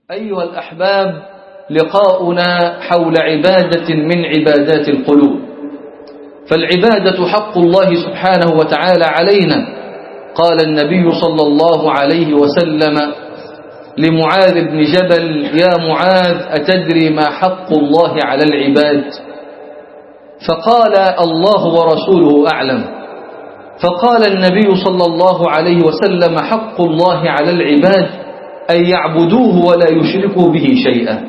أيها الأحباب لقاؤنا حول عبادة من عبادات القلوب فالعبادة حق الله سبحانه وتعالى علينا قال النبي صلى الله عليه وسلم لمعاذ بن جبل يا معاذ أتدري ما حق الله على العباد فقال الله ورسوله أعلم فقال النبي صلى الله عليه وسلم حق الله على العباد أن يعبدوه ولا يشركوا به شيئا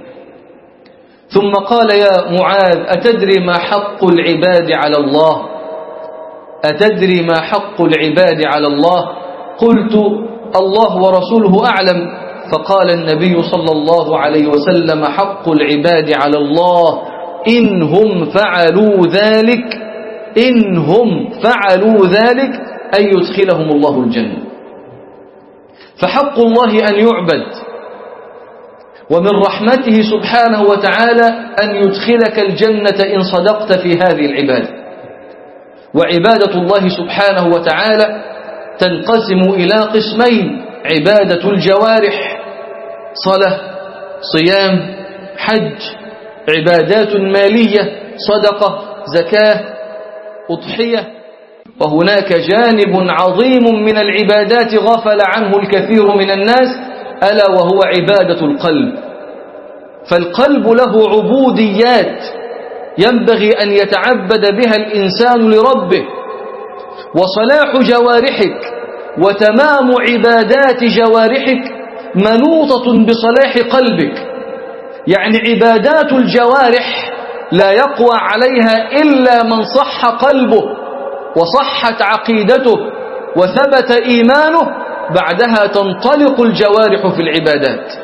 ثم قال يا معاذ أتدري ما حق العباد على الله أتدري ما حق العباد على الله قلت الله ورسوله أعلم فقال النبي صلى الله عليه وسلم حق العباد على الله إن هم فعلوا ذلك إن هم فعلوا ذلك أن يدخلهم الله الجنة فحق الله أن يعبد ومن رحمته سبحانه وتعالى أن يدخلك الجنة إن صدقت في هذه العبادة وعبادة الله سبحانه وتعالى تنقسم إلى قسمين عبادة الجوارح صلاة صيام حج عبادات مالية صدقة زكاة أضحية وهناك جانب عظيم من العبادات غفل عنه الكثير من الناس ألا وهو عبادة القلب فالقلب له عبوديات ينبغي أن يتعبد بها الإنسان لربه وصلاح جوارحك وتمام عبادات جوارحك منوطة بصلاح قلبك يعني عبادات الجوارح لا يقوى عليها إلا من صح قلبه وصحت عقيدته وثبت إيمانه بعدها تنطلق الجوارح في العبادات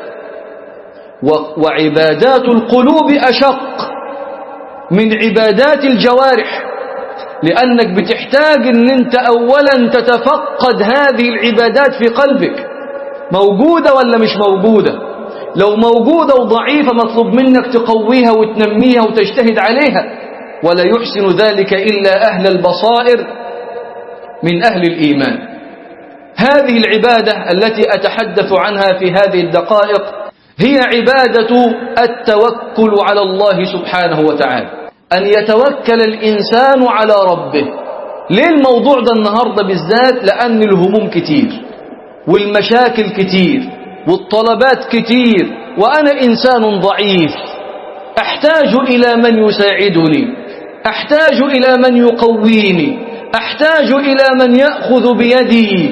وعبادات القلوب أشق من عبادات الجوارح لأنك بتحتاج أن أنت أولا تتفقد هذه العبادات في قلبك موجودة ولا مش موجودة لو موجودة وضعيفة مطلوب منك تقويها وتنميها وتجتهد عليها ولا يحسن ذلك إلا أهل البصائر من أهل الإيمان هذه العبادة التي أتحدث عنها في هذه الدقائق هي عبادة التوكل على الله سبحانه وتعالى أن يتوكل الإنسان على ربه ليه الموضوع ده النهاردة بالذات لأن الهموم كتير والمشاكل كتير والطلبات كتير وأنا إنسان ضعيف أحتاج إلى من يساعدني أحتاج إلى من يقويني أحتاج إلى من يأخذ بيدي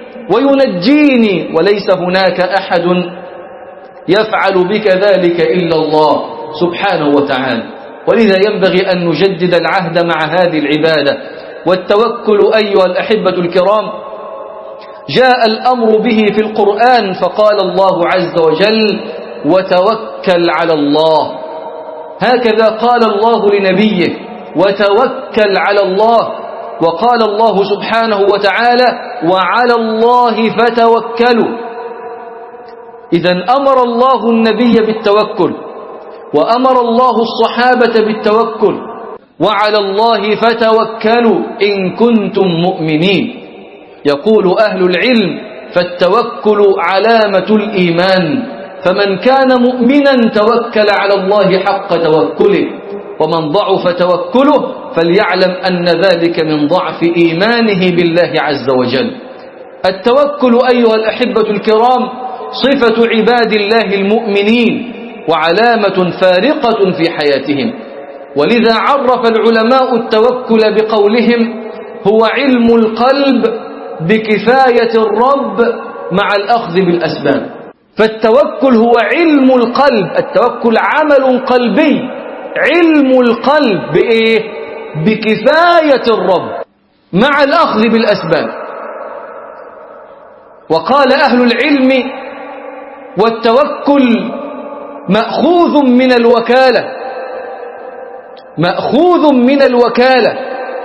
وينجيني وليس هناك أحد يفعل بك ذلك إلا الله سبحانه وتعالى ولذا ينبغي أن نجدد العهد مع هذه العبادة والتوكل أيها الأحبة الكرام جاء الأمر به في القرآن فقال الله عز وجل وتوكل على الله هكذا قال الله لنبيه وتوكل على الله وقال الله سبحانه وتعالى وعلى الله فتوكلوا إذا أمر الله النبي بالتوكل وأمر الله الصحابة بالتوكل وعلى الله فتوكلوا إن كنتم مؤمنين يقول أهل العلم فالتوكل علامة الإيمان فمن كان مؤمنا توكل على الله حق توكله ومن ضعف توكله فليعلم أن ذلك من ضعف إيمانه بالله عز وجل التوكل أيها الأحبة الكرام صفة عباد الله المؤمنين وعلامة فارقة في حياتهم ولذا عرف العلماء التوكل بقولهم هو علم القلب بكفاية الرب مع الأخذ بالأسباب فالتوكل هو علم القلب التوكل عمل قلبي علم القلب بإيه؟ بكفاية الرب مع الأخذ بالأسباب وقال أهل العلم والتوكل مأخوذ من الوكالة مأخوذ من الوكالة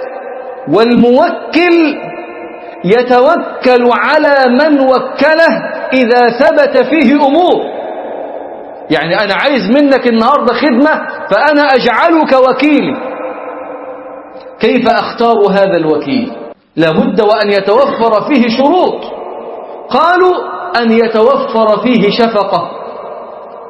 والموكل يتوكل على من وكله إذا ثبت فيه أمور يعني أنا عايز منك النهاردة خدمة فأنا أجعلك وكيلي كيف أختار هذا الوكيل لابد وأن يتوفر فيه شروط قالوا أن يتوفر فيه شفقة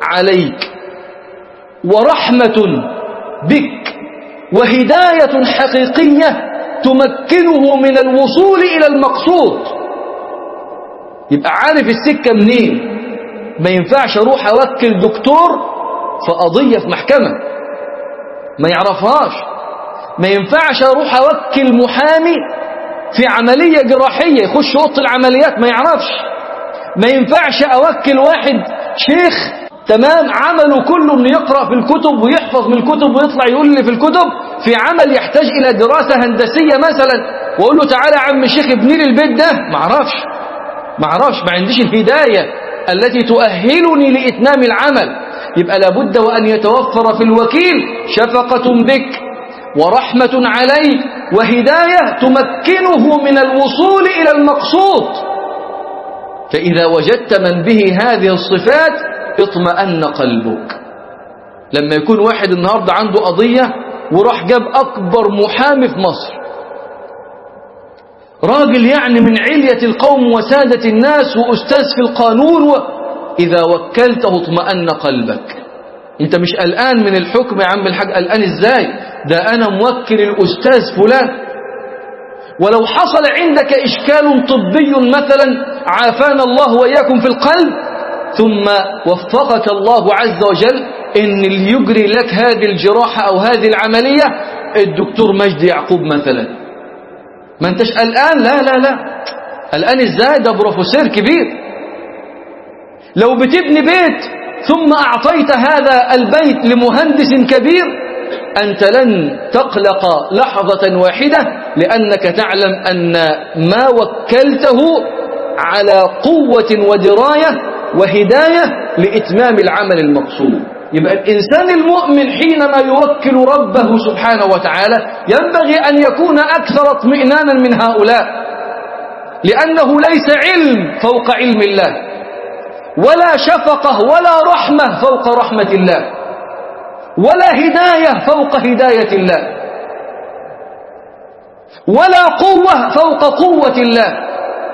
عليك ورحمة بك وهداية حقيقية تمكنه من الوصول إلى المقصود يبقى عارف السكة منين ما ينفعش أروح أوكل دكتور في قضية في محكمة ما يعرفهاش ما ينفعش أروح أوكل محامي في عملية جراحية يخش أوضة العمليات ما يعرفش ما ينفعش أوكل واحد شيخ تمام عمله كله انه يقرأ في الكتب ويحفظ من الكتب ويطلع يقول لي في الكتب في عمل يحتاج إلى دراسة هندسية مثلا وأقول له تعالى يا عم الشيخ ابني لي البيت ده ما اعرفش ما اعرفش ما عنديش الهداية التي تؤهلني لإتمام العمل يبقى لابد وأن يتوفر في الوكيل شفقة بك ورحمة عليك وهداية تمكنه من الوصول إلى المقصود فإذا وجدت من به هذه الصفات اطمأن قلبك لما يكون واحد النهاردة عنده قضية وراح جاب أكبر محامي في مصر راجل يعني من علية القوم وسادة الناس وأستاذ في القانون و... إذا وكلته اطمأن قلبك انت مش قلقان من الحكم يا عم الحاج قلقان ازاي ده انا موكل الاستاذ فلان ولو حصل عندك اشكال طبي مثلا عافانا الله واياكم في القلب ثم وفقك الله عز وجل ان اللي يجري لك هذه الجراحة او هذه العملية الدكتور مجدي يعقوب مثلا ما انتش قلقان لا لا لا قلقان ازاي ده بروفيسور كبير لو بتبني بيت ثم أعطيت هذا البيت لمهندس كبير أنت لن تقلق لحظة واحدة لأنك تعلم أن ما وكلته على قوة ودراية وهداية لإتمام العمل المقصود يبقى الإنسان المؤمن حينما يوكل ربه سبحانه وتعالى ينبغي أن يكون أكثر اطمئنانا من هؤلاء لأنه ليس علم فوق علم الله ولا شفقة ولا رحمة فوق رحمة الله ولا هداية فوق هداية الله ولا قوة فوق قوة الله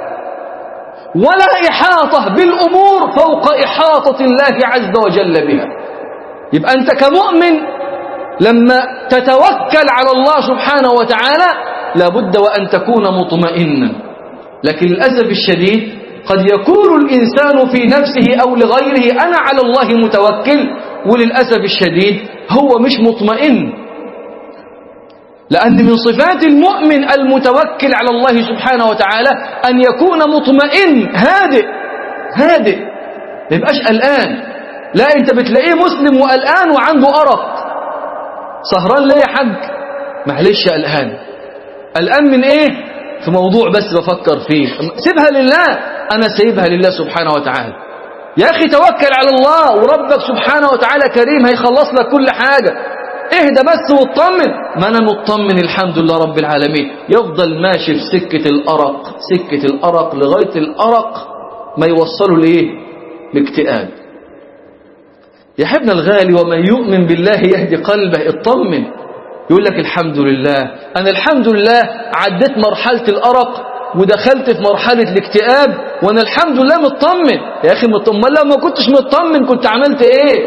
ولا إحاطة بالأمور فوق إحاطة الله عز وجل بها يبقى أنت كمؤمن لما تتوكل على الله سبحانه وتعالى لابد وأن تكون مطمئنا لكن للأسف الشديد قد يكون الإنسان في نفسه أو لغيره أنا على الله متوكل وللأسف الشديد هو مش مطمئن لأن من صفات المؤمن المتوكل على الله سبحانه وتعالى أن يكون مطمئن هادئ هادئ ما يبقاش قلقان لا أنت بتلاقيه مسلم وقلقان وعنده أرق سهران ليه يا حاج معلش قلقان قلقان من إيه في موضوع بس بفكر فيه سيبها لله أنا سيبها لله سبحانه وتعالى يا أخي توكل على الله وربك سبحانه وتعالى كريم هيخلص لك كل حاجة اهدى بس واطمن ما أنا مطمن الحمد لله رب العالمين يفضل ماشي في سكة الأرق سكة الأرق لغاية الأرق ما يوصله لإيه لاكتئاب يا حبنا الغالي ومن يؤمن بالله يهدي قلبه اطمن يقول لك الحمد لله أنا الحمد لله عديت مرحلة الأرق ودخلت في مرحلة الاكتئاب وأنا الحمد لله مطمن يا أخي مطمن لو ما كنتش مطمن كنت عملت إيه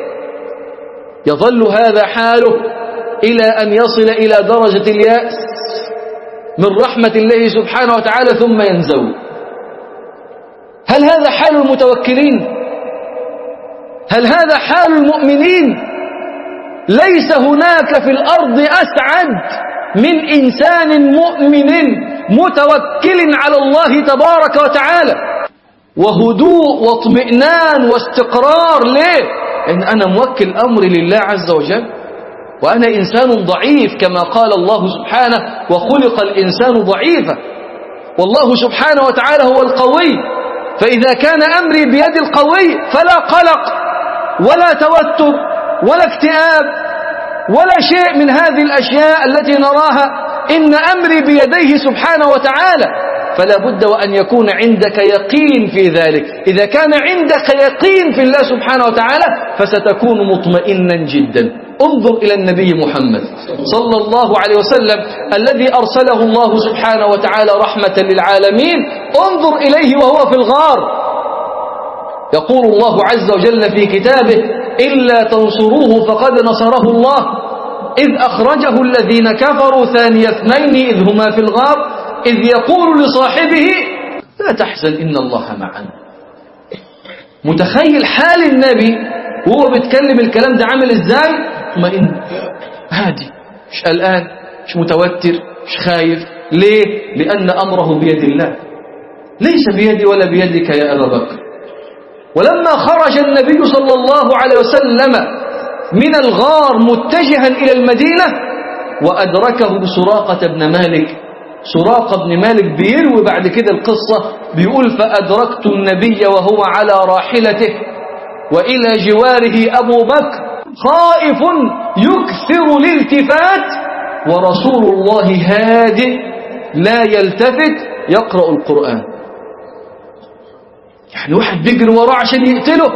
يظل هذا حاله إلى أن يصل إلى درجة اليأس من رحمة الله سبحانه وتعالى ثم ينزوي هل هذا حال المتوكلين هل هذا حال المؤمنين ليس هناك في الأرض أسعد من إنسان مؤمن متوكل على الله تبارك وتعالى وهدوء واطمئنان واستقرار ليه إن أنا موكل أمري لله عز وجل وأنا إنسان ضعيف كما قال الله سبحانه وخلق الإنسان ضعيفا والله سبحانه وتعالى هو القوي فإذا كان أمري بيد القوي فلا قلق ولا توتر ولا اكتئاب ولا شيء من هذه الأشياء التي نراها إن أمري بيديه سبحانه وتعالى فلا بد وأن يكون عندك يقين في ذلك إذا كان عندك يقين في الله سبحانه وتعالى فستكون مطمئنا جدا انظر إلى النبي محمد صلى الله عليه وسلم الذي أرسله الله سبحانه وتعالى رحمة للعالمين انظر إليه وهو في الغار يقول الله عز وجل في كتابه إلا تنصروه فقد نصره الله إذ أخرجه الذين كفروا ثاني اثنين إذ هما في الغار إذ يقول لصاحبه لا تحزن إن الله معنا متخيل حال النبي وهو بيتكلم الكلام ده عامل ازاي مطمئن هادي مش قلقان مش متوتر مش خايف ليه لأن أمره بيد الله ليس بيدي ولا بيدك يا أبا بكر ولما خرج النبي صلى الله عليه وسلم من الغار متجها إلى المدينة وأدركه سراقة بن مالك سراقة بن مالك بيروي بعد كده القصة بيقول فأدركت النبي وهو على راحلته وإلى جواره أبو بكر خائف يكثر الالتفات ورسول الله هادئ لا يلتفت يقرأ القرآن يعني واحد بيجري وراه عشان يقتله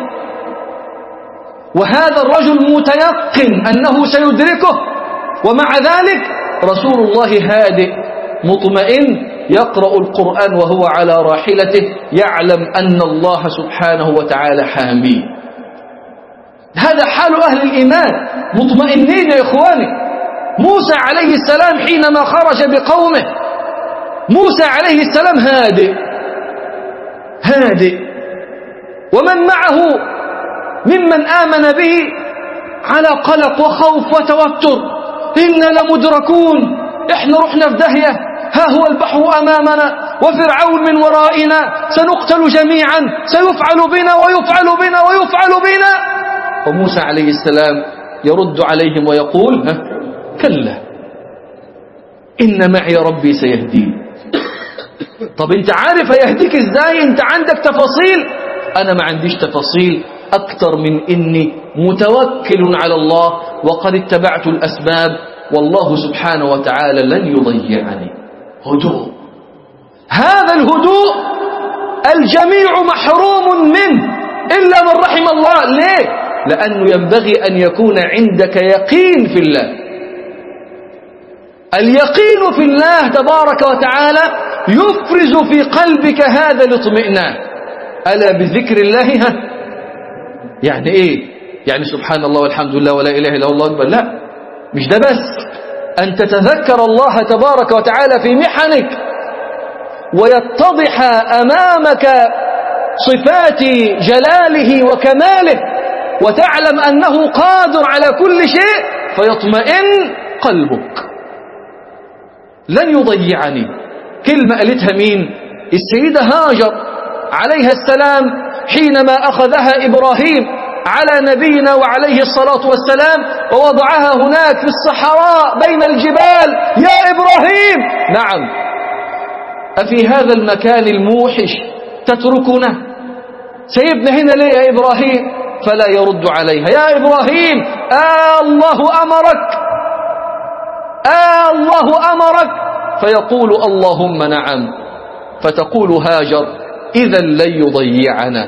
وهذا الرجل متيقن أنه سيدركه ومع ذلك رسول الله هادئ مطمئن يقرأ القرآن وهو على راحلته يعلم أن الله سبحانه وتعالى حاميه هذا حال أهل الإيمان مطمئنين يا إخواني موسى عليه السلام حينما خرج بقومه موسى عليه السلام هادئ هادئ ومن معه ممن آمن به على قلق وخوف وتوتر إنا لمدركون إحنا رحنا في داهية ها هو البحر أمامنا وفرعون من ورائنا سنقتل جميعا سيفعل بنا ويفعل بنا ويفعل بنا وموسى عليه السلام يرد عليهم ويقول ها كلا إن معي ربي سيهدين طب انت عارف هيهديك ازاي انت عندك تفاصيل انا ما عنديش تفاصيل اكتر من اني متوكل على الله وقد اتبعت الاسباب والله سبحانه وتعالى لن يضيعني هدوء هذا الهدوء الجميع محروم منه إلا من رحم الله ليه لأنه ينبغي أن يكون عندك يقين في الله اليقين في الله تبارك وتعالى يفرز في قلبك هذا الاطمئنان ألا بذكر الله ها يعني إيه يعني سبحان الله والحمد لله ولا إله إلا الله أكبر لا مش ده بس أن تتذكر الله تبارك وتعالى في محنك ويتضح أمامك صفات جلاله وكماله وتعلم أنه قادر على كل شيء فيطمئن قلبك لن يضيعني كلمة قالتها مين السيدة هاجر عليها السلام حينما أخذها إبراهيم على نبينا وعليه الصلاة والسلام ووضعها هناك في الصحراء بين الجبال يا إبراهيم نعم أفي هذا المكان الموحش تتركنا سيبنا هنا ليه يا إبراهيم فلا يرد عليها يا إبراهيم آه الله أمرك آه الله أمرك فيقول اللهم نعم فتقول هاجر إذا لن يضيعنا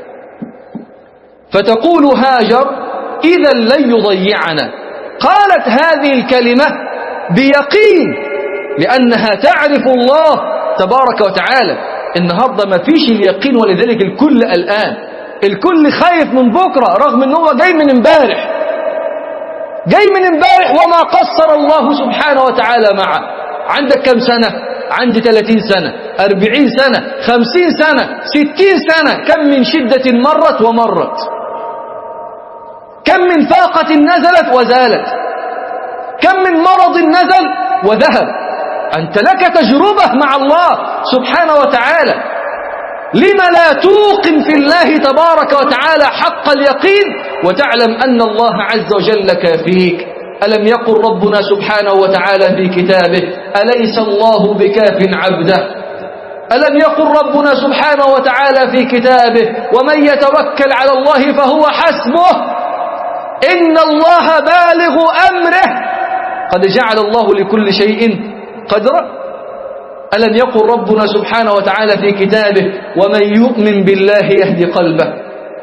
فتقول هاجر إذا لن يضيعنا قالت هذه الكلمة بيقين لأنها تعرف الله تبارك وتعالى النهاردة ما فيش اليقين ولذلك الكل الآن الكل خايف من بكرة رغم أنه جاي من امبارح جاي من امبارح وما قصر الله سبحانه وتعالى معه عندك كم سنة عندي 30 سنة 40 سنة 50 سنة 60 سنة كم من شدة مرت ومرت كم من فاقة نزلت وزالت كم من مرض نزل وذهب أنت لك تجربة مع الله سبحانه وتعالى لما لا توقن في الله تبارك وتعالى حق اليقين وتعلم أن الله عز وجل كافيك ألم يقل ربنا سبحانه وتعالى في كتابه أليس الله بكاف عبده ألم يقل ربنا سبحانه وتعالى في كتابه ومن يتوكل على الله فهو حسبه إن الله بالغ أمره قد جعل الله لكل شيء قدرا ألم يقل ربنا سبحانه وتعالى في كتابه ومن يؤمن بالله يهدي قلبه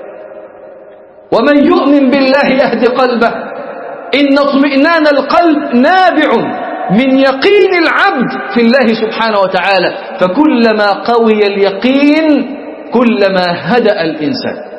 ومن يؤمن بالله يهدي قلبه إن اطمئنان القلب نابع من يقين العبد في الله سبحانه وتعالى فكلما قوي اليقين كلما هدأ الإنسان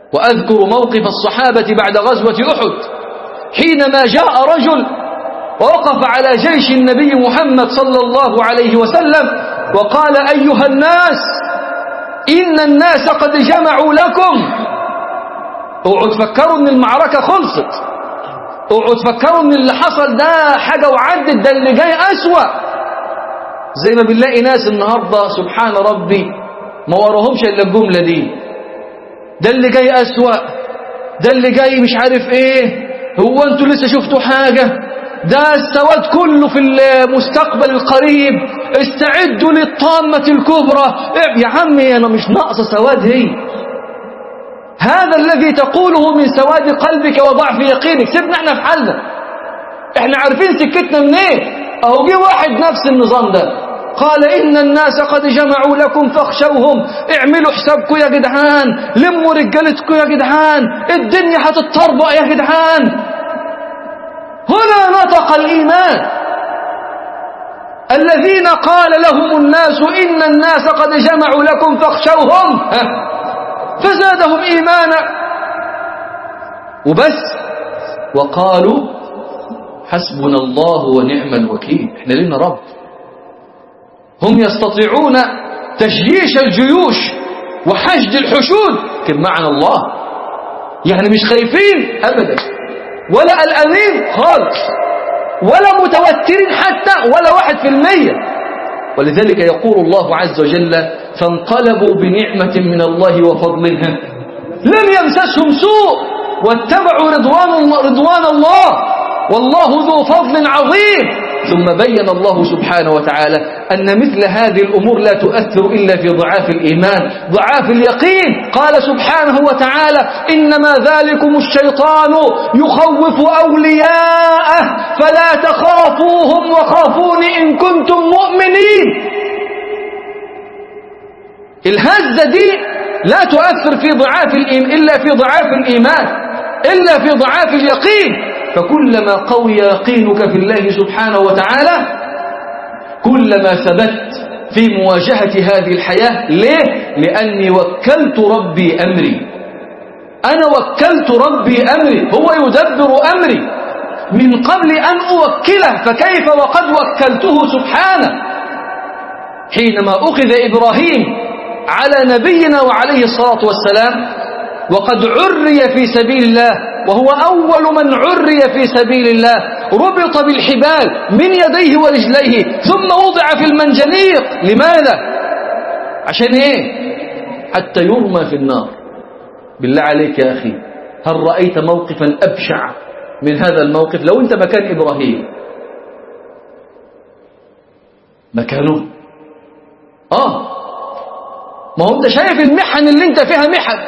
وأذكر موقف الصحابة بعد غزوة أحد حينما جاء رجل ووقف على جيش النبي محمد صلى الله عليه وسلم وقال أيها الناس إن الناس قد جمعوا لكم اوعوا تفكروا ان المعركة خلصت اوعوا تفكروا ان اللي حصل ده حاجة وعدت ده اللي جاي أسوأ زي ما بنلاقي ناس النهاردة سبحان ربي ما وراهمش إلا الجملة دي ده اللي جاي أسوأ ده اللي جاي مش عارف ايه هو انتوا لسه شفتوا حاجة ده السواد كله في المستقبل القريب استعدوا للطامة الكبرى يا عمي انا مش ناقصة سواد هي هذا الذي تقوله من سواد قلبك وضعف يقينك سيبنا احنا في حالنا احنا عارفين سكتنا منين اهو جه واحد نفس النظام ده قال إن الناس قد جمعوا لكم فاخشوهم اعملوا حسابكم يا جدعان لموا رجالتكم يا جدعان الدنيا هتتطربق يا جدعان هنا نطق الإيمان الذين قال لهم الناس إن الناس قد جمعوا لكم فاخشوهم فزادهم إيمانا وبس وقالوا حسبنا الله ونعم الوكيل احنا لنا رب هم يستطيعون تجييش الجيوش وحشد الحشود كم معنى الله يعني مش خايفين أبدا ولا قلقانين خالص ولا متوترين حتى ولا واحد في المية ولذلك يقول الله عز وجل فانقلبوا بنعمة من الله وفضلها لم يمسسهم سوء واتبعوا رضوان, رضوان الله والله ذو فضل عظيم ثم بين الله سبحانه وتعالى أن مثل هذه الأمور لا تؤثر إلا في ضعاف الإيمان ضعاف اليقين قال سبحانه وتعالى إنما ذلكم الشيطان يخوف أولياءه فلا تخافوهم وخافون إن كنتم مؤمنين الهزة دي لا تؤثر في ضعاف الإيمان إلا في ضعاف الإيمان إلا في ضعاف اليقين فكلما قوي يقينك في الله سبحانه وتعالى كلما ثبت في مواجهة هذه الحياة ليه؟ لأني وكلت ربي أمري أنا وكلت ربي أمري هو يدبر أمري من قبل أن أوكله فكيف وقد وكلته سبحانه حينما أخذ إبراهيم على نبينا وعليه الصلاة والسلام وقد عري في سبيل الله وهو أول من عري في سبيل الله ربط بالحبال من يديه ورجليه ثم وضع في المنجنيق لماذا؟ عشان ايه؟ حتى يرمى في النار بالله عليك يا أخي هل رأيت موقفا أبشع من هذا الموقف لو أنت مكان إبراهيم مكانه آه ما هو أنت شايف المحن اللي أنت فيها محن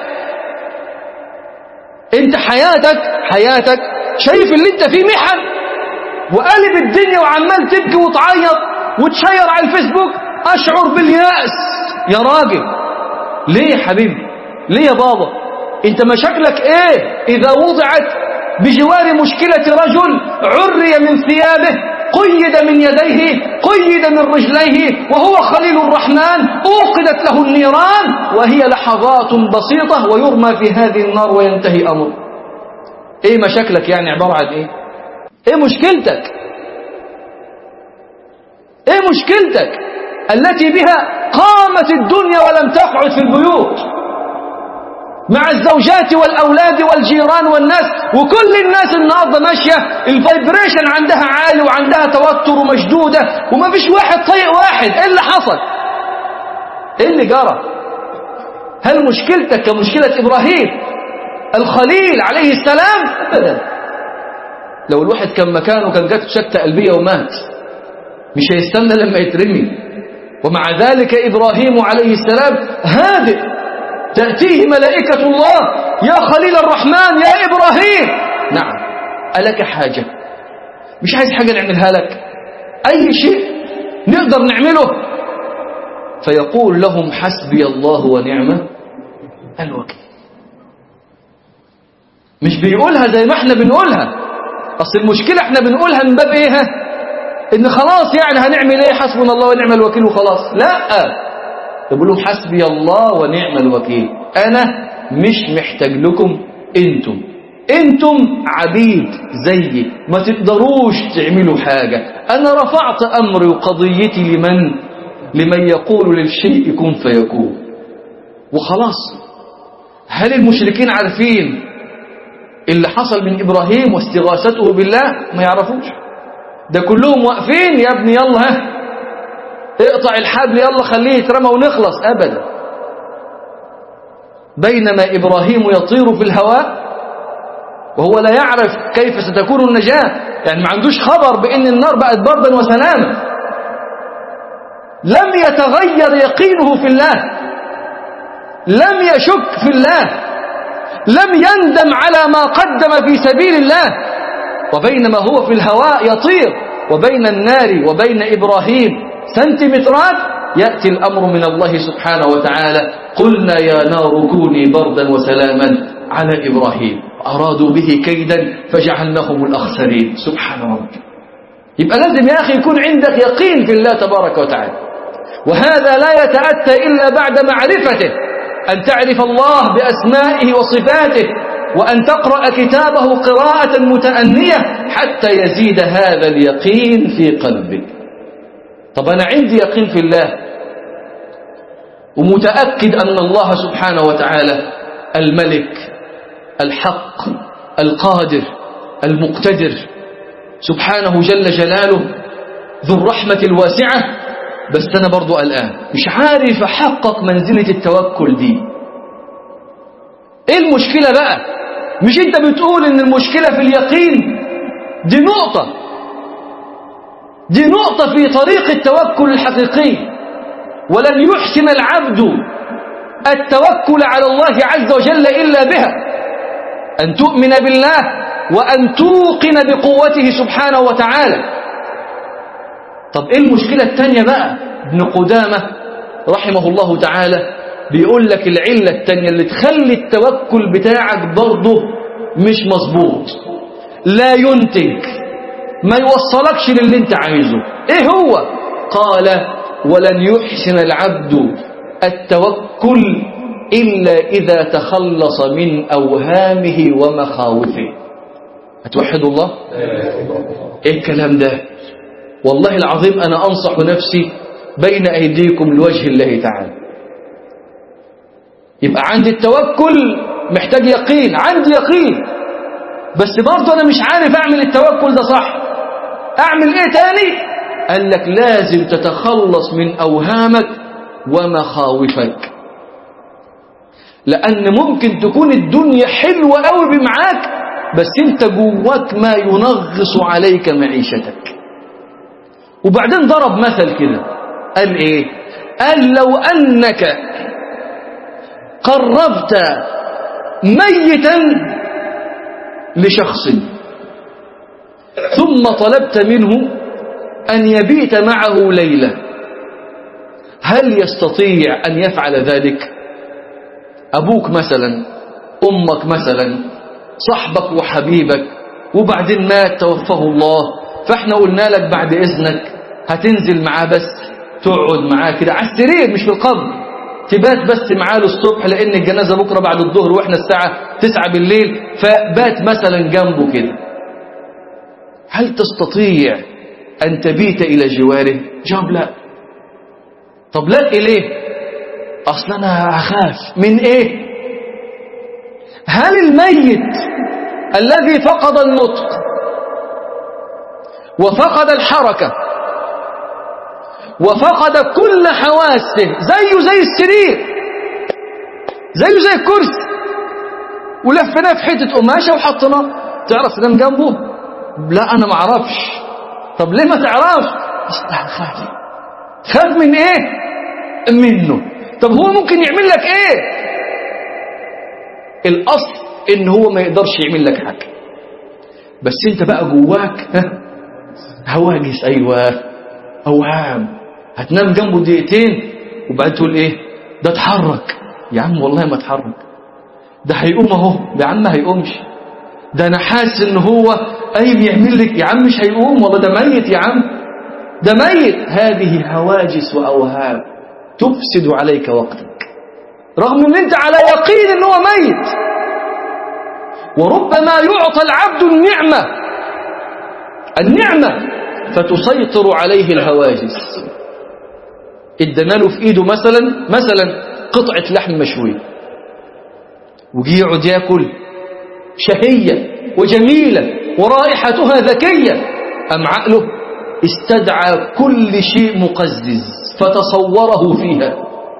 انت حياتك حياتك شايف اللي انت فيه محن وقلب الدنيا وعمال تبكي وتعيط وتشير على الفيسبوك اشعر باليأس يا راجل ليه يا حبيبي ليه يا بابا انت مشاكلك ايه اذا وضعت بجوار مشكلة رجل عري من ثيابه قيد من يديه قيد من رجليه وهو خليل الرحمن أوقدت له النيران وهي لحظات بسيطة ويرمى في هذه النار وينتهي أمر ايه مشاكلك يعني عبارة عن ايه ايه مشكلتك ايه مشكلتك التي بها قامت الدنيا ولم تقعد في البيوت مع الزوجات والأولاد والجيران والناس وكل الناس النهاردة ماشية الفايبريشن عندها عالي وعندها توتر ومشدودة وما فيش واحد طيق واحد ايه اللي حصل ايه اللي جرى هل مشكلتك كمشكلة إبراهيم الخليل عليه السلام أبدا لو الواحد كان مكانه كان جات شكة قلبية ومات مش هيستنى لما يترمي ومع ذلك إبراهيم عليه السلام هادئ تأتيه ملائكة الله يا خليل الرحمن يا إبراهيم نعم ألك حاجة مش عايز حاجة نعملها لك أي شيء نقدر نعمله فيقول لهم حسبي الله ونعمه الوكيل مش بيقولها زي ما احنا بنقولها أصل المشكلة احنا بنقولها من باب ايه ان خلاص يعني هنعمل ايه حسبنا الله ونعم الوكيل وخلاص لا يقول لهم حسبي الله ونعم الوكيل أنا مش محتاج لكم انتم انتم عبيد زيي ما تقدروش تعملوا حاجة انا رفعت امري وقضيتي لمن لمن يقول للشيء كن فيكون وخلاص هل المشركين عارفين اللي حصل من إبراهيم واستغاثته بالله ما يعرفوش ده كلهم واقفين يا ابني يلا ها اقطع الحبل يلا خليه يترمى ونخلص أبدا بينما إبراهيم يطير في الهواء وهو لا يعرف كيف ستكون النجاة يعني ما عندوش خبر بأن النار بقت بردا وسلاما لم يتغير يقينه في الله لم يشك في الله لم يندم على ما قدم في سبيل الله وبينما هو في الهواء يطير وبين النار وبين إبراهيم سنتيمترات يأتي الأمر من الله سبحانه وتعالى قلنا يا نار كوني بردا وسلاما على إبراهيم أرادوا به كيدا فجعلناهم الأخسرين سبحان ربي يبقى لازم يا أخي يكون عندك يقين في الله تبارك وتعالى وهذا لا يتأتى إلا بعد معرفته أن تعرف الله بأسمائه وصفاته وأن تقرأ كتابه قراءة متأنية حتى يزيد هذا اليقين في قلبك طب أنا عندي يقين في الله ومتأكد أن الله سبحانه وتعالى الملك الحق القادر المقتدر سبحانه جل جلاله ذو الرحمة الواسعة بس أنا برضو الآن مش عارف أحقق منزلة التوكل دي إيه المشكلة بقى مش أنت بتقول إن المشكلة في اليقين دي نقطة دي نقطة في طريق التوكل الحقيقي ولن يحسن العبد التوكل على الله عز وجل إلا بها أن تؤمن بالله وأن توقن بقوته سبحانه وتعالى طب إيه المشكلة التانية بقى ابن قدامة رحمه الله تعالى بيقول لك العلة التانية اللي تخلي التوكل بتاعك برضه مش مظبوط لا ينتج ما يوصلكش للي انت عايزه ايه هو قال ولن يحسن العبد التوكل إلا إذا تخلص من أوهامه ومخاوفه أتوحد الله إيه الكلام ده والله العظيم أنا أنصح نفسي بين أيديكم لوجه الله تعالى يبقى عندي التوكل محتاج يقين عندي يقين بس برضه أنا مش عارف أعمل التوكل ده صح أعمل إيه تاني قال لك لازم تتخلص من أوهامك ومخاوفك لأن ممكن تكون الدنيا حلوة قوي بمعاك بس انت جواك ما ينغص عليك معيشتك وبعدين ضرب مثل كده قال ايه قال لو أنك قربت ميتا لشخص ثم طلبت منه أن يبيت معه ليلة هل يستطيع أن يفعل ذلك أبوك مثلا أمك مثلا صاحبك وحبيبك وبعدين مات توفاه الله فاحنا قلنا لك بعد إذنك هتنزل معاه بس تقعد معاه كده على السرير مش في القبر تبات بس معاه للصبح لأن الجنازة بكرة بعد الظهر وإحنا الساعة تسعة بالليل فبات مثلا جنبه كده هل تستطيع أن تبيت إلى جواره جواب لا طب لا إليه أصلا أنا أخاف من إيه هل الميت الذي فقد النطق وفقد الحركة وفقد كل حواسه زيه زي السرير زيه زي الكرسي ولفناه في حتة قماشة وحطناه تعرف تنام جنبه لا أنا ما أعرفش طب ليه ما تعرفش خاف خاف من إيه منه طب هو ممكن يعمل لك إيه الأصل إن هو ما يقدرش يعمل لك حاجة بس أنت بقى جواك ها هواجس أيوة أوهام هتنام جنبه دقيقتين وبعدين تقول إيه ده اتحرك يا عم والله ما اتحرك ده هيقوم اهو يا عم ما هيقومش ده انا حاسس ان هو قايم يعمل لك يا عم مش هيقوم والله ده ميت يا عم ده ميت هذه هواجس واوهام تفسد عليك وقتك رغم ان انت على يقين ان هو ميت وربما يعطى العبد النعمة النعمة فتسيطر عليه الهواجس ادانا له في ايده مثلا مثلا قطعة لحم مشوي وجي يقعد ياكل شهية وجميلة ورائحتها ذكية أم عقله استدعى كل شيء مقزز فتصوره فيها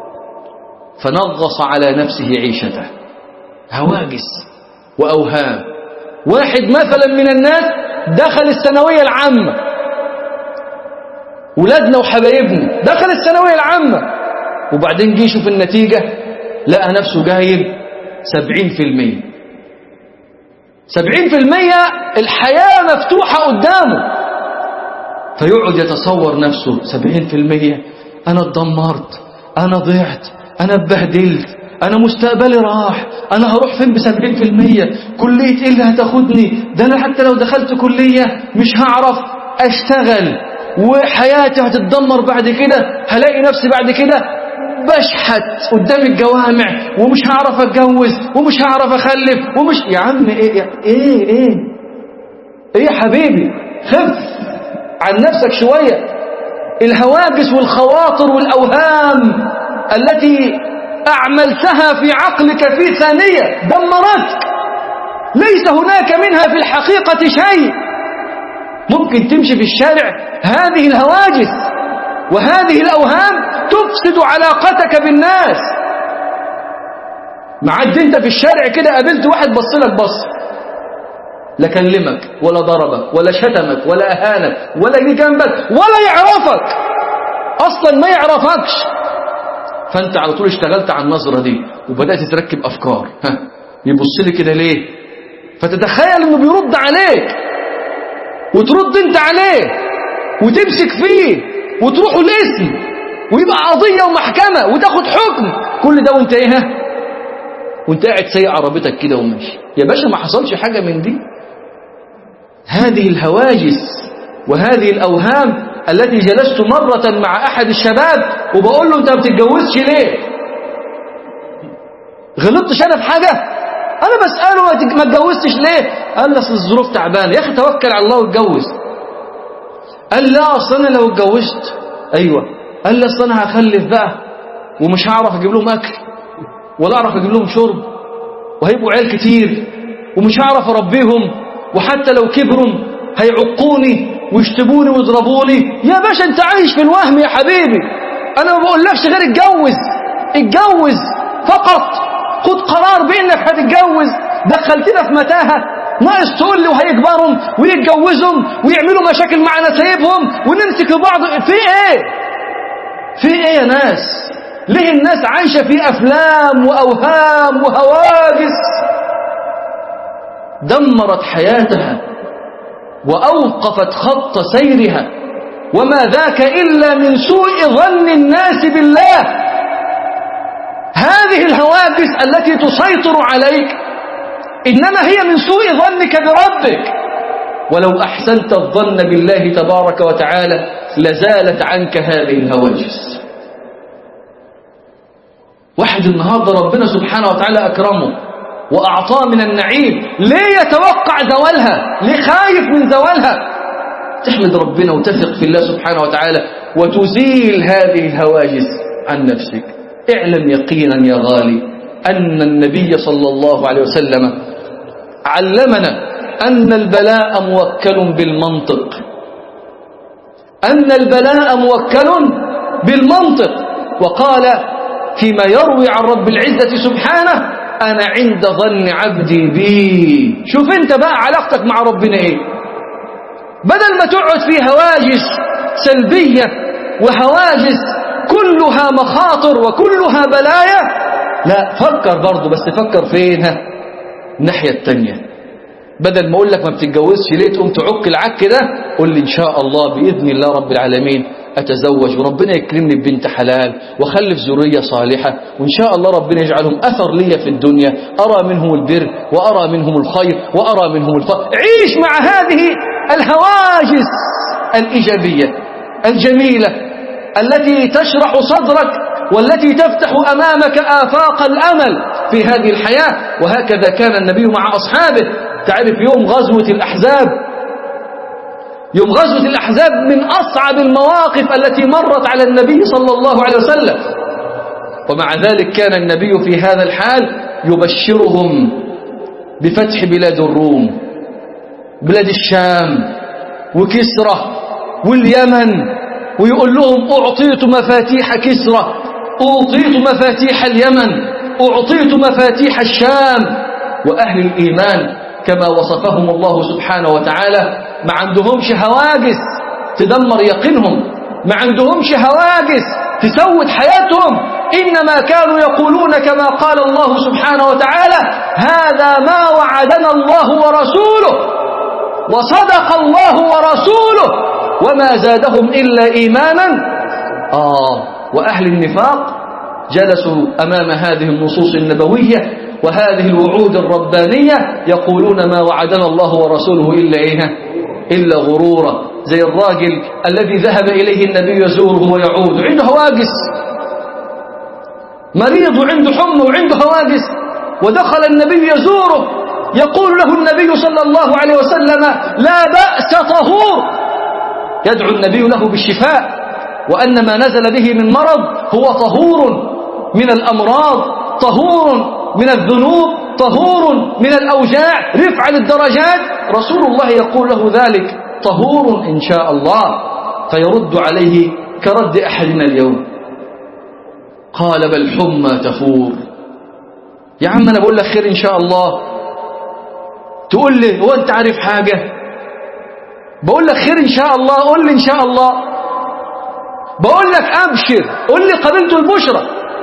فنغص على نفسه عيشته هواجس وأوهام واحد مثلا من الناس دخل الثانوية العامة ولادنا وحبايبنا دخل الثانوية العامة وبعدين جه يشوف النتيجة لقى نفسه جايب سبعين في المية سبعين في المية الحياة مفتوحة قدامه فيقعد يتصور نفسه سبعين في المية أنا اتدمرت أنا ضعت أنا اتبهدلت أنا مستقبلي راح أنا هروح فين بسبعين في المية كلية إيه اللي هتاخدني ده أنا حتى لو دخلت كلية مش هعرف أشتغل وحياتي هتتدمر بعد كده هلاقي نفسي بعد كده بشحت قدام الجوامع ومش هعرف اتجوز ومش هعرف اخلف ومش يا عم ايه يا ايه ايه ايه يا حبيبي خف عن نفسك شوية الهواجس والخواطر والأوهام التي أعملتها في عقلك في ثانية دمرتك ليس هناك منها في الحقيقة شيء ممكن تمشي في الشارع هذه الهواجس وهذه الأوهام تفسد علاقتك بالناس معد انت في الشارع كده قابلت واحد بص لك بص لا كلمك ولا ضربك ولا شتمك ولا أهانك ولا جه جنبك ولا يعرفك أصلا ما يعرفكش فأنت على طول اشتغلت على النظرة دي وبدأت تركب أفكار ها يبص لي كده ليه فتتخيل انه بيرد عليك وترد انت عليه وتمسك فيه وتروحوا الاسم ويبقى قضية ومحكمة وتاخد حكم كل ده وانت ايه ها وانت قاعد سايق عربيتك كده وماشي يا باشا ما حصلش حاجة من دي هذه الهواجس وهذه الأوهام التي جلست مرة مع أحد الشباب وبقول له أنت ما بتتجوزش ليه غلطتش أنا في حاجة أنا بسأله ما اتجوزتش ليه قال لي أصل الظروف تعبانة يا أخي توكل على الله واتجوز قال لا أصل أنا لو اتجوزت أيوة قال لي أصل أنا هخلف بقى ومش هعرف أجيب لهم أكل ولا أعرف أجيب لهم شرب وهيبقوا عيال كتير ومش هعرف أربيهم وحتى لو كبروا هيعقوني ويشتموني ويضربوني يا باشا انت عايش في الوهم يا حبيبي انا ما بقولكش غير اتجوز اتجوز فقط خد قرار بانك هتتجوز دخلتنا في متاهه ناقص تقول لي وهيكبروا ويتجوزهم ويعملوا مشاكل مع نسايبهم ونمسك في بعض في ايه في ايه يا ناس ليه الناس عايشه في افلام واوهام وهواجس دمرت حياتها وأوقفت خط سيرها وما ذاك إلا من سوء ظن الناس بالله هذه الهواجس التي تسيطر عليك إنما هي من سوء ظنك بربك ولو أحسنت الظن بالله تبارك وتعالى لزالت عنك هذه الهواجس واحد النهاردة ربنا سبحانه وتعالى أكرمه وأعطاه من النعيم ليه يتوقع زوالها ليه خايف من زوالها تحمد ربنا وتثق في الله سبحانه وتعالى وتزيل هذه الهواجس عن نفسك اعلم يقينا يا غالي أن النبي صلى الله عليه وسلم علمنا أن البلاء موكل بالمنطق أن البلاء موكل بالمنطق وقال فيما يروي عن رب العزة سبحانه أنا عند ظن عبدي بي شوف انت بقى علاقتك مع ربنا ايه بدل ما تقعد في هواجس سلبية وهواجس كلها مخاطر وكلها بلايا لا فكر برضه بس فكر فينها الناحية التانية بدل ما اقول لك ما بتتجوزش ليه تقوم تعك العك ده قول لي ان شاء الله باذن الله رب العالمين أتزوج وربنا يكرمني ببنت حلال وخلف ذرية صالحة وإن شاء الله ربنا يجعلهم أثر لي في الدنيا أرى منهم البر وأرى منهم الخير وأرى منهم الفضل عيش مع هذه الهواجس الإيجابية الجميلة التي تشرح صدرك والتي تفتح أمامك آفاق الأمل في هذه الحياة وهكذا كان النبي مع أصحابه تعرف يوم غزوة الأحزاب يوم غزوة الأحزاب من أصعب المواقف التي مرت على النبي صلى الله عليه وسلم ومع ذلك كان النبي في هذا الحال يبشرهم بفتح بلاد الروم بلاد الشام وكسرى واليمن ويقول لهم أعطيت مفاتيح كسرى أعطيت مفاتيح اليمن أعطيت مفاتيح الشام وأهل الإيمان كما وصفهم الله سبحانه وتعالى ما عندهمش هواجس تدمر يقينهم ما عندهمش هواجس تسود حياتهم إنما كانوا يقولون كما قال الله سبحانه وتعالى هذا ما وعدنا الله ورسوله وصدق الله ورسوله وما زادهم إلا إيمانا آه وأهل النفاق جلسوا أمام هذه النصوص النبوية وهذه الوعود الربانية يقولون ما وعدنا الله ورسوله إلا إيه إلا غرورا زي الراجل الذي ذهب إليه النبي يزوره ويعود عنده هواجس مريض وعنده حمى وعنده هواجس ودخل النبي يزوره يقول له النبي صلى الله عليه وسلم لا بأس طهور يدعو النبي له بالشفاء وأن ما نزل به من مرض هو طهور من الأمراض طهور من الذنوب طهور من الأوجاع رفع للدرجات رسول الله يقول له ذلك طهور إن شاء الله فيرد عليه كرد أحدنا اليوم قال بل حمى تفور يا عم أنا بقول لك خير إن شاء الله تقول لي هو أنت عارف حاجة بقول لك خير إن شاء الله قول لي إن شاء الله بقول لك أبشر قول لي قبلت البشرى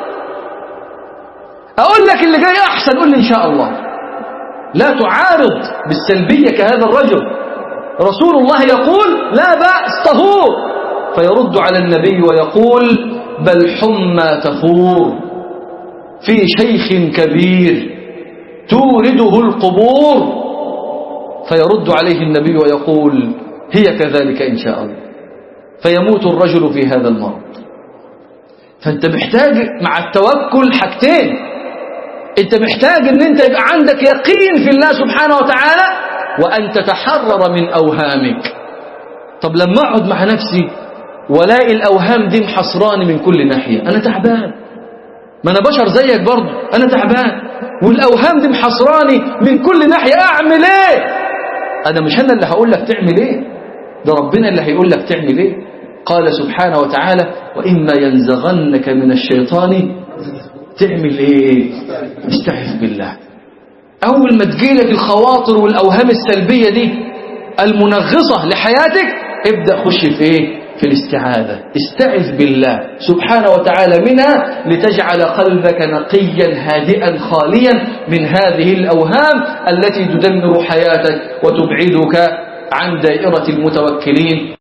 أقول لك اللي جاي أحسن قول لي إن شاء الله لا تعارض بالسلبية كهذا الرجل رسول الله يقول لا بأس طهور فيرد على النبي ويقول بل حمى تفور في شيخ كبير تورده القبور فيرد عليه النبي ويقول هي كذلك إن شاء الله فيموت الرجل في هذا المرض فأنت محتاج مع التوكل حاجتين أنت محتاج أن أنت يبقى عندك يقين في الله سبحانه وتعالى وأن تتحرر من أوهامك طب لما أقعد مع نفسي ولاقي الأوهام دي محصراني من كل ناحية أنا تعبان ما أنا بشر زيك برضه أنا تعبان والأوهام دي محصراني من كل ناحية أعمل إيه أنا مش أنا اللي هقول لك تعمل إيه ده ربنا اللي هيقول لك تعمل إيه قال سبحانه وتعالى وإما ينزغنك من الشيطان تعمل إيه استعذ بالله أول ما تجيلك الخواطر والأوهام السلبية دي المنغصة لحياتك ابدأ خش في إيه في الاستعاذة استعذ بالله سبحانه وتعالى منها لتجعل قلبك نقيا هادئا خاليا من هذه الأوهام التي تدمر حياتك وتبعدك عن دائرة المتوكلين